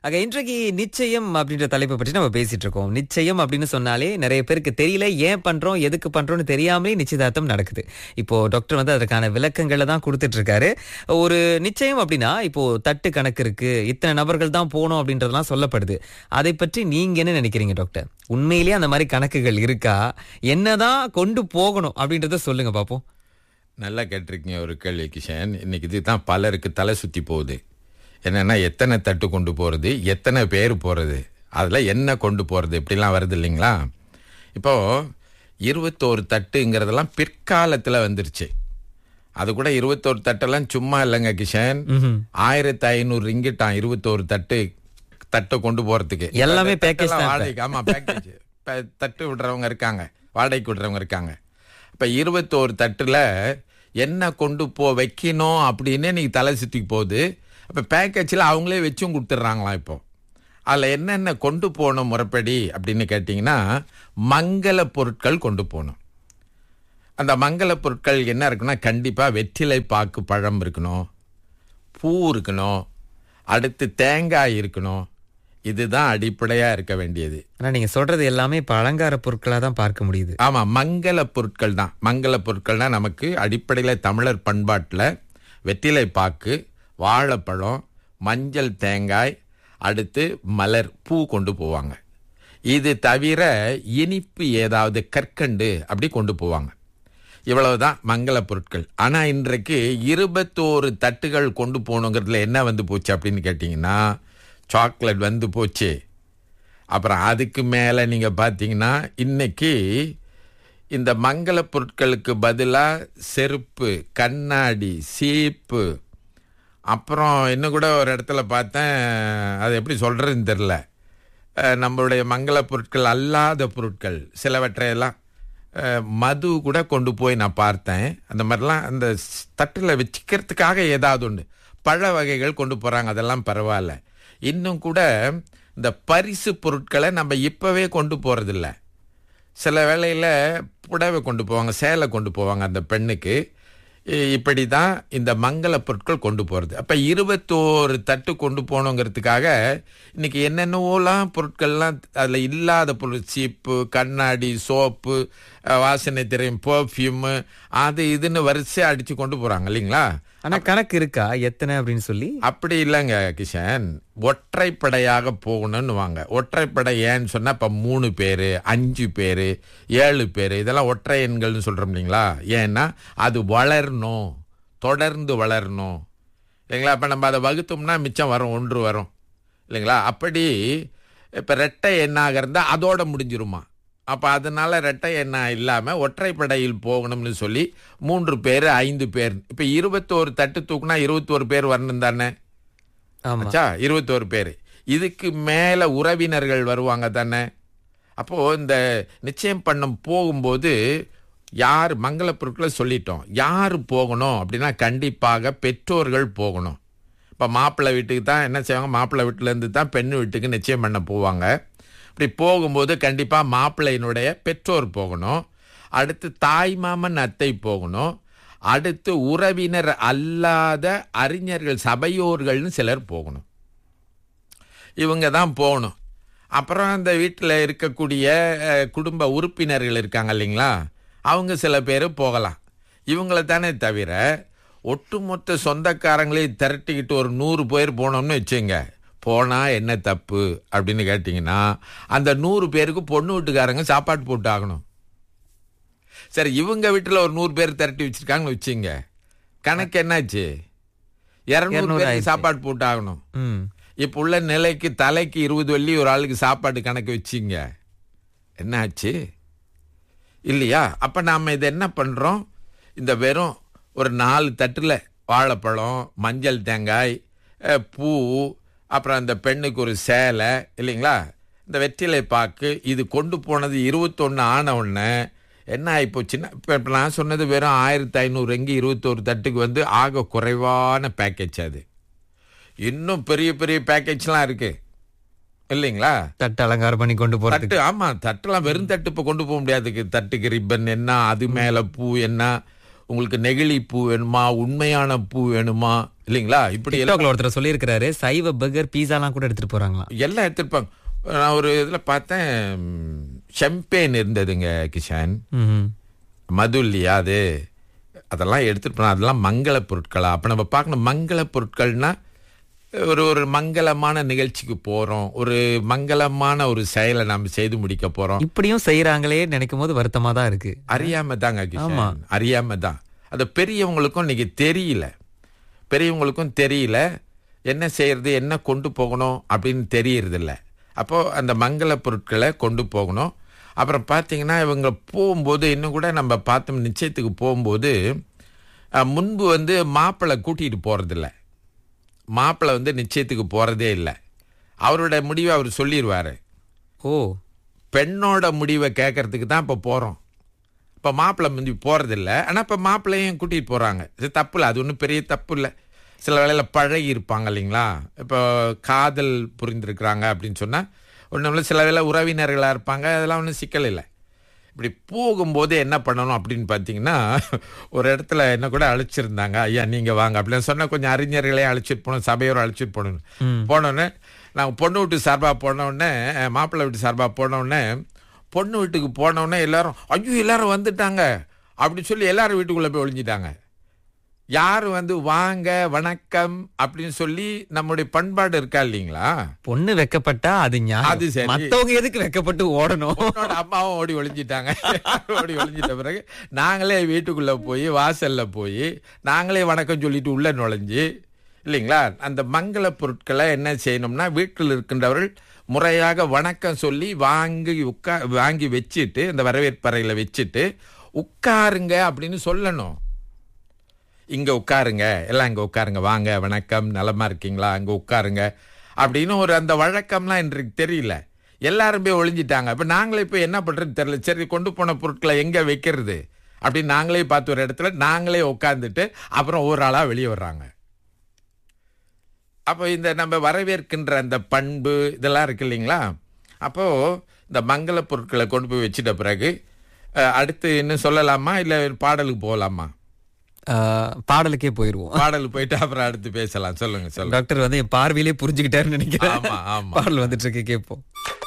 ஆக இன்றைக்கு நிச்சயம் அப்படின்ற தலைப்பை பற்றி நம்ம பேசிட்டு இருக்கோம் நிச்சயம் அப்படின்னு சொன்னாலே நிறைய பேருக்கு தெரியல ஏன் பண்றோம் எதுக்கு பண்றோம்னு தெரியாமலே நிச்சயதார்த்தம் நடக்குது இப்போ டாக்டர் வந்து அதற்கான விளக்கங்களை தான் கொடுத்துட்டு இருக்காரு ஒரு நிச்சயம் அப்படின்னா இப்போ தட்டு கணக்கு இருக்கு இத்தனை நபர்கள் தான் போகணும் அப்படின்றதெல்லாம் சொல்லப்படுது அதை பற்றி நீங்க என்ன நினைக்கிறீங்க டாக்டர் உண்மையிலேயே அந்த மாதிரி கணக்குகள் இருக்கா என்னதான் கொண்டு போகணும் அப்படின்றத சொல்லுங்க பாப்போம் நல்லா கேட்டிருக்கீங்க ஒரு கேள்வி கிஷன் இன்னைக்கு இதுதான் பலருக்கு தலை சுத்தி போகுது என்னன்னா எத்தனை தட்டு கொண்டு போறது எத்தனை பேர் போறது அதுல என்ன கொண்டு போறது இப்படிலாம் வருது இல்லைங்களா இப்போ இருபத்தோரு தட்டுங்கிறதெல்லாம் பிற்காலத்துல வந்துருச்சு அது கூட இருபத்தோரு தட்டெல்லாம் சும்மா இல்லைங்க கிஷன் ஆயிரத்தி ஐநூறு ரிங்கிட்டான் இருபத்தோரு தட்டு தட்டை கொண்டு போறதுக்கு எல்லாமே package தட்டெல்லாம் தான் இப்ப. வாடகைக்கு ஆமா பேக்கேஜ் தட்டு விடுறவங்க இருக்காங்க வாடகைக்கு விடுறவங்க இருக்காங்க இப்ப இருபத்தோரு தட்டுல என்ன கொண்டு போ வைக்கணும் அப்படின்னு நீங்க தலை சுத்திக்கு போகுது அப்ப பேக்கேஜில் அவங்களே வச்சும் கொடுத்துட்றாங்களாம் இப்போ அதில் என்னென்ன கொண்டு போகணும் முறைப்படி அப்படின்னு கேட்டிங்கன்னா மங்கள பொருட்கள் கொண்டு போகணும் அந்த மங்கள பொருட்கள் என்ன இருக்குன்னா கண்டிப்பாக வெற்றிலை பாக்கு பழம் இருக்கணும் பூ இருக்கணும் அடுத்து தேங்காய் இருக்கணும் இதுதான் அடிப்படையாக இருக்க வேண்டியது ஆனா நீங்க சொல்றது எல்லாமே இப்ப அலங்கார பொருட்களா தான் பார்க்க முடியுது ஆமா மங்கள பொருட்கள் தான் மங்கள பொருட்கள்னா நமக்கு அடிப்படையில் தமிழர் பண்பாட்டில் வெற்றிலை பாக்கு வாழைப்பழம் மஞ்சள் தேங்காய் அடுத்து மலர் பூ கொண்டு போவாங்க இது தவிர இனிப்பு ஏதாவது கற்கண்டு அப்படி கொண்டு போவாங்க இவ்வளவுதான் மங்கள பொருட்கள் ஆனா இன்றைக்கு இருபத்தோரு தட்டுகள் கொண்டு போகணுங்கிறதுல என்ன வந்து போச்சு அப்படின்னு கேட்டிங்கன்னா சாக்லேட் வந்து போச்சு அப்புறம் அதுக்கு மேலே நீங்கள் பார்த்தீங்கன்னா இன்னைக்கு இந்த மங்கள பொருட்களுக்கு பதிலாக செருப்பு கண்ணாடி சீப்பு அப்புறம் இன்னும் கூட ஒரு இடத்துல பார்த்தேன் அது எப்படி சொல்கிறதுன்னு தெரில அஹ், நம்மளுடைய மங்கள பொருட்கள் அல்லாத பொருட்கள் சிலவற்றையெல்லாம் அஹ், மது கூட கொண்டு போய் நான் பார்த்தேன் அந்த மாதிரிலாம் அந்த தட்டில் வச்சுக்கிறதுக்காக ஏதாவது ஒன்று பழ வகைகள் கொண்டு போகிறாங்க அதெல்லாம் பரவாயில்ல இன்னும் கூட இந்த பரிசு பொருட்களை நம்ம இப்போவே கொண்டு போகிறதில்ல சில வேளையில் புடவை கொண்டு போவாங்க சேலை கொண்டு போவாங்க அந்த பெண்ணுக்கு இ- இப்படி தான் இந்த மங்கள பொருட்கள் கொண்டு போகிறது அப்போ இருபத்தோரு தட்டு கொண்டு போகணுங்கிறதுக்காக இன்னைக்கு என்னென்னவோலாம் பொருட்கள்லாம் அதில் இல்லாத பொருள் சீப்பு கண்ணாடி சோப்பு அஹ், வாசனை திரையும் பர்ஃப்யூமு அது இதுன்னு வரிசையாக அடித்து கொண்டு போகிறாங்க இல்லைங்களா ஆனா கணக்கு இருக்கா எத்தனை அப்படின்னு சொல்லி அப்படி இல்லைங்க கிஷன் ஒற்றைப்படையாக போகணும்னு வாங்க ஒற்றைப்படை ஏன்னு சொன்னா இப்ப மூணு பேரு அஞ்சு பேரு ஏழு பேரு இதெல்லாம் ஒற்றை எண்கள்னு சொல்றோம் இல்லைங்களா ஏன்னா அது வளரணும் தொடர்ந்து வளரணும் இல்லைங்களா அப்ப நம்ம அதை வகுத்தோம்னா மிச்சம் வரும் ஒன்று வரும் இல்லைங்களா அப்படி இப்ப ரெட்டை எண்ணாக இருந்தா அதோட முடிஞ்சிருமா அப்ப அதனால ரெட்டை எண்ணா இல்லாம ஒற்றைப்படையில் போகணும்னு சொல்லி மூன்று பேர் ஐந்து பேர் இப்ப இருபத்தோரு தட்டு தூக்குனா இருபத்தோரு பேர் வரணும் தானே ஆமா ஆச்சா இருபத்தோரு பேர் இதுக்கு மேல உறவினர்கள் வருவாங்க தானே அப்போ இந்த நிச்சயம் பண்ண போகும்போது யார் மங்கள பொருட்களை சொல்லிட்டோம் யார் போகணும் அப்படின்னா கண்டிப்பாக பெற்றோர்கள் போகணும் இப்போ மாப்பிள்ளை வீட்டுக்கு தான் என்ன செய்வாங்க மாப்பிள்ளை வீட்டிலேருந்து தான் பெண்ணு வீட்டுக்கு நிச்சயம் பண்ண போவாங்க இப்படி போகும்போது கண்டிப்பாக மாப்பிள்ளையினுடைய பெற்றோர் போகணும் அடுத்து தாய் மாமன் அத்தை போகணும் அடுத்து உறவினர் அல்லாத அறிஞர்கள் சபையோர்கள்னு சிலர் போகணும் இவங்க தான் போகணும் அப்புறம் அந்த வீட்டில் இருக்கக்கூடிய அஹ், குடும்ப உறுப்பினர்கள் இருக்காங்க இல்லைங்களா அவங்க சில பேர் போகலாம் இவங்கள தானே தவிர ஒட்டுமொத்த சொந்தக்காரங்களையும் திரட்டிக்கிட்டு ஒரு நூறு பேர் போனோம்னு வச்சுங்க போனால் என்ன தப்பு அப்படின்னு கேட்டிங்கன்னா அந்த நூறு பேருக்கு பொண்ணு வீட்டுக்காரங்க சாப்பாடு போட்டு ஆகணும் சரி இவங்க வீட்டில் ஒரு நூறு பேர் திரட்டி வச்சிருக்காங்கன்னு வச்சுங்க கணக்கு என்னாச்சு இரநூறு இருநூறு பேருக்கு ஆயிடுச்சு. சாப்பாடு போட்டு ஆகணும் ம் இப்போ உள்ள நிலைக்கு தலைக்கு இருபது வெள்ளி ஒரு ஆளுக்கு சாப்பாடு கணக்கு வச்சிங்க என்ன ஆச்சு இல்லையா அப்ப நாம இதை என்ன பண்றோம் இந்த வெறும் ஒரு நாலு தட்டுல வாழைப்பழம் மஞ்சள் தேங்காய் அஹ், பூ அப்புறம் அந்த பெண்ணுக்கு ஒரு சேலை இல்லைங்களா இந்த வெற்றிலை பாக்கு இது கொண்டு போனது இருபத்தொன்னு ஆன உடனே என்ன ஆயிப்போச்சுன்னா இப்போ இப்போ நான் சொன்னது வெறும் ஆயிரத்தி ஐநூறு எங்கே இருபத்தோரு தட்டுக்கு வந்து ஆக குறைவான பேக்கேஜ் அது இன்னும் பெரிய பெரிய பேக்கேஜ்லாம் இருக்கு இல்லைங்களா தட்டு அலங்காரம் பண்ணி கொண்டு போறதுக்கு தட்டு ஆமா தட்டுலாம் வெறும் தட்டு இப்ப கொண்டு போக முடியாது தட்டுக்கு ரிப்பன் என்ன அது மேல பூ என்ன உங்களுக்கு நெகிழி பூ வேணுமா உண்மையான பூ வேணுமா இல்லைங்களா இப்படி எல்லாம் டிக்டாக்ல ஒருத்தர் சொல்லியிருக்கிறாரு சைவ பர்கர் பீஸாலாம் கூட எடுத்துட்டு போறாங்களாம் எல்லாம் எடுத்திருப்பாங்க நான் ஒரு இதில் பார்த்தேன் ஷெம்பேன் இருந்ததுங்க கிஷான் ம்ஹும். மது இல்லையா அது அதெல்லாம் எடுத்துட்டு போனா அதெல்லாம் மங்கள பொருட்களா அப்ப நம்ம பார்க்கணும் மங்கள பொருட்கள்னா ஒரு ஒரு மங்களமான நிகழ்ச்சிக்கு போறோம் ஒரு மங்களமான ஒரு செயலை நம்ம செய்து முடிக்க போறோம் இப்படியும் செய்யறாங்களே நினைக்கும் போது வருத்தமா தான் இருக்கு அறியாம தாங்க கிஷான் அறியாம தான் அது பெரியவங்களுக்கும் இன்னைக்கு தெரியல பெரியவங்களுக்கும் தெரியல என்ன செய்யறது என்ன கொண்டு போகணும் அப்படின்னு தெரியறது இல்ல அப்போ அந்த மங்கள பொருட்களை கொண்டு போகணும் அப்புறம் பார்த்தீங்கன்னா இவங்க போகும்போது இன்னும் கூட நம்ம பார்த்தோம் நிச்சயத்துக்கு போகும்போது அஹ், முன்பு வந்து மாப்பிள்ளை கூட்டிகிட்டு போகிறதில்ல மாப்பிள்ளை வந்து நிச்சயத்துக்கு போகிறதே இல்லை அவரோட முடிவை அவர் சொல்லிடுவார் ஓ பெண்ணோட முடிவை கேட்கறதுக்கு தான் இப்போ போகிறோம் இப்போ மாப்பிள்ளை முந்தி போகிறதில்ல ஆனால் இப்போ மாப்பிள்ளையும் கூட்டிகிட்டு போகிறாங்க இது தப்பு இல்லை அது ஒன்றும் பெரிய தப்பு இல்லை சில வேளையில் பழகி இருப்பாங்க இல்லைங்களா இப்போ காதல் புரிந்திருக்கிறாங்க அப்படின்னு சொன்னால் ஒன்றும் இல்லை சில வேளை உறவினர்களாக இருப்பாங்க அதெல்லாம் ஒன்றும் சிக்கல் இல்லை இப்படி போகும்போது என்ன பண்ணணும் அப்படின்னு பார்த்தீங்கன்னா ஒரு இடத்துல என்ன கூட அழைச்சிருந்தாங்க ஐயா நீங்கள் வாங்க அப்படின்னு சொன்னால் கொஞ்சம் அறிஞர்களே அழைச்சிட்டு போகணும் சபையோர் அழைச்சிட்டு போகணும் போனோடனே நாங்கள் பொண்ணு வீட்டு சார்பாக போனோடனே மாப்பிள்ளை வீட்டு சார்பாக போனோடனே பொண்ணு வீட்டுக்கு போனோடனே எல்லாரும் ஐயோ எல்லாரும் வந்துட்டாங்க அப்படி சொல்லி எல்லாரும் வீட்டுக்குள்ளே போய் ஒளிஞ்சிட்டாங்க யார் வந்து வாங்க வணக்கம் அப்படின்னு சொல்லி நம்முடைய பண்பாடு இருக்கா இல்லைங்களா பொண்ணு வெக்கப்பட்டா அது அது ஞாபகம் சரி. மத்தவங்க எதுக்கு வெக்கப்பட்டு ஓடணும் பொண்ணோட அம்மாவும் ஓடி ஒளிஞ்சிட்டாங்க ஓடி ஒளிஞ்சிட்ட பிறகு நாங்களே வீட்டுக்குள்ள போய் வாசல்ல போய் நாங்களே வணக்கம் சொல்லிட்டு உள்ள நுழைஞ்சு இல்லைங்களா அந்த மங்கள பொருட்களை என்ன செய்யணும்னா வீட்டில் இருக்கின்றவர்கள் முறையாக வணக்கம் சொல்லி வாங்கி உட்கா வாங்கி வச்சுட்டு இந்த வரவேற்பறையில் வச்சுட்டு உட்காருங்க அப்படின்னு சொல்லணும் இங்க உட்காருங்க எல்லாம் இங்க உட்காருங்க வாங்க வணக்கம் நலமா இருக்கீங்களா அங்க உட்காருங்க அப்படின்னு ஒரு அந்த வழக்கம்லாம் இன்றைக்கு தெரியல எல்லாரும் போய் ஒளிஞ்சிட்டாங்க இப்ப நாங்களே போய் என்ன பண்றது தெரியல சரி கொண்டு போன பொருட்களை எங்க வைக்கிறது அப்படின்னு நாங்களே பார்த்து ஒரு இடத்துல நாங்களே உட்காந்துட்டு அப்புறம் ஒரு ஆளா வெளியே வர்றாங்க அப்போ இந்த நம்ம வரவேற்கின்ற அந்த பண்பு இதெல்லாம் இருக்கு இல்லைங்களா அப்போ இந்த மங்கள பொருட்களை கொண்டு போய் வச்சிட்ட பிறகு அஹ், அடுத்து இன்னும் சொல்லலாமா இல்ல பாடலுக்கு போகலாமா ஆஹ், பாடலுக்கே போயிருவோம் பாடல் போயிட்டு அப்புறம் அடுத்து பேசலாம் சொல்லுங்க சொல்லுங்க டாக்டர் வந்து என் பார்வையிலே புரிஞ்சுக்கிட்டாருன்னு நினைக்கிறேன் ஆமா ஆமா பாடல் வந்துட்டு இருக்கு கேட்போம்